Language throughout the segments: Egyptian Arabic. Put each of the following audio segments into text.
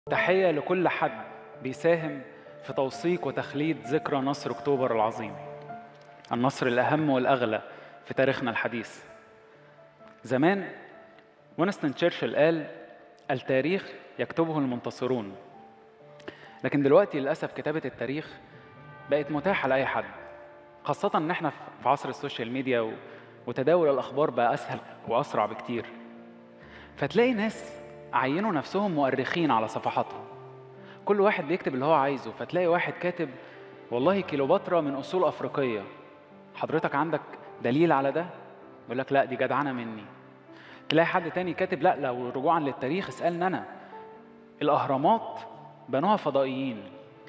تحية لكل حد بيساهم في توثيق وتخليد ذكرى نصر أكتوبر العظيم النصر الأهم والأغلى في تاريخنا الحديث زمان وينستون تشرشل قال التاريخ يكتبه المنتصرون لكن دلوقتي للأسف كتابة التاريخ بقت متاحة لأي حد خاصة إن إحنا في عصر السوشيال ميديا و... وتداول الأخبار بقى أسهل وأسرع بكتير فتلاقي ناس عينوا نفسهم مؤرخين على صفحاتهم كل واحد بيكتب اللي هو عايزه فتلاقي واحد كاتب والله كيلوباترا من أصول أفريقية حضرتك عندك دليل على ده؟ يقول لك لا دي جدعنة مني تلاقي حد تاني كاتب لا لو رجوعا للتاريخ اسألني أنا الأهرامات بنوها فضائيين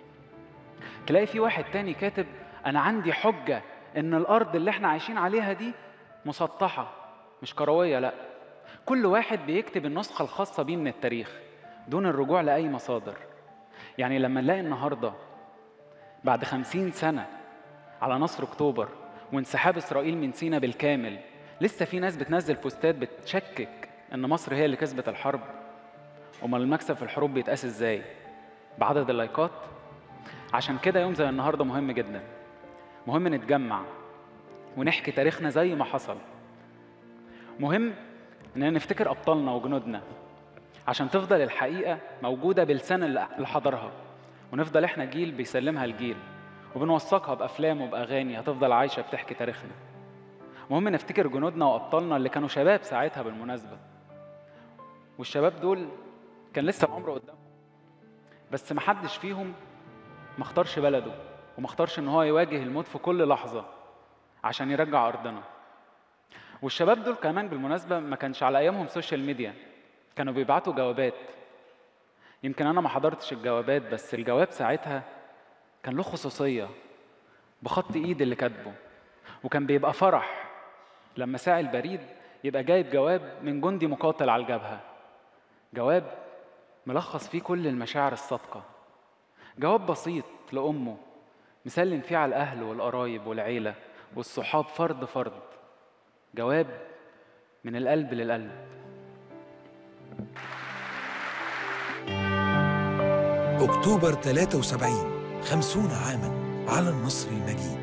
تلاقي في واحد تاني كاتب أنا عندي حجة إن الأرض اللي إحنا عايشين عليها دي مسطحة مش كروية لأ كل واحد بيكتب النسخة الخاصة بيه من التاريخ دون الرجوع لأي مصادر يعني لما نلاقي النهاردة بعد خمسين سنة على نصر أكتوبر وانسحاب إسرائيل من سينا بالكامل لسه في ناس بتنزل بوستات بتشكك إن مصر هي اللي كسبت الحرب أمال المكسب في الحروب بيتقاس إزاي؟ بعدد اللايكات؟ عشان كده يوم زي النهاردة مهم جدا مهم نتجمع ونحكي تاريخنا زي ما حصل مهم إننا نفتكر أبطالنا وجنودنا عشان تفضل الحقيقة موجودة بلسان اللي حضرها ونفضل إحنا جيل بيسلمها الجيل وبنوثقها بأفلام وبأغاني هتفضل عايشة بتحكي تاريخنا مهم نفتكر جنودنا وأبطالنا اللي كانوا شباب ساعتها بالمناسبة والشباب دول كان لسه العمر قدامهم بس محدش فيهم ما اختارش بلده وما اختارش ان هو يواجه الموت في كل لحظة عشان يرجع أرضنا والشباب دول كمان بالمناسبة ما كانش على أيامهم سوشيال ميديا كانوا بيبعتوا جوابات يمكن أنا ما حضرتش الجوابات بس الجواب ساعتها كان له خصوصية بخط إيد اللي كاتبه وكان بيبقى فرح لما ساعي البريد يبقى جايب جواب من جندي مقاتل على الجبهة جواب ملخص فيه كل المشاعر الصادقة جواب بسيط لأمه مسلم فيه على الأهل والقرايب والعيلة والصحاب فرد فرد جواب من القلب للقلب أكتوبر 73 خمسون عاما على النصر المجيد